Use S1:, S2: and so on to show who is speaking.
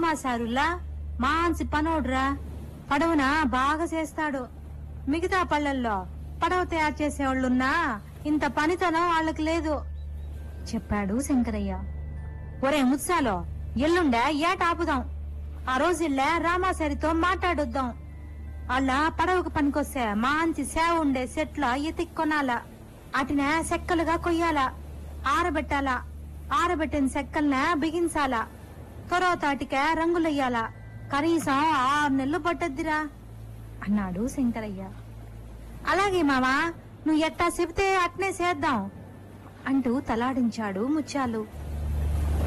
S1: రామాసారులా మాంసి పనోడ్రా పడవన బాగా చేస్తాడు మిగతా పళ్ళల్లో పడవ తయారు చేసేవాళ్ళున్నా ఇంత పనితనం వాళ్ళకి లేదు చెప్పాడు శంకరయ్య ఒరే ముత్సాలో ఎల్లుండే ఏట ఆపుదాం ఆ రోజుల్లే రామాసారితో మాట్లాడొద్దాం వాళ్ళ పడవకు పనికొస్తే మంచి సేవ ఉండే సెట్ల ఎతిక్కొనాల అటినే సెక్కలుగా కొయ్యాల ఆరబెట్టాలా ఆరబెట్టిన సెక్కల్నే బిగించాలా తర్వాత అటికే రంగులెయ్యాల కనీసం ఆరు నెలలు పట్టద్దిరా అన్నాడు శంకరయ్య అలాగే మామా నువ్వు ఎట్టా చెబితే అట్నే చేద్దాం అంటూ తలాడించాడు ముత్యాలు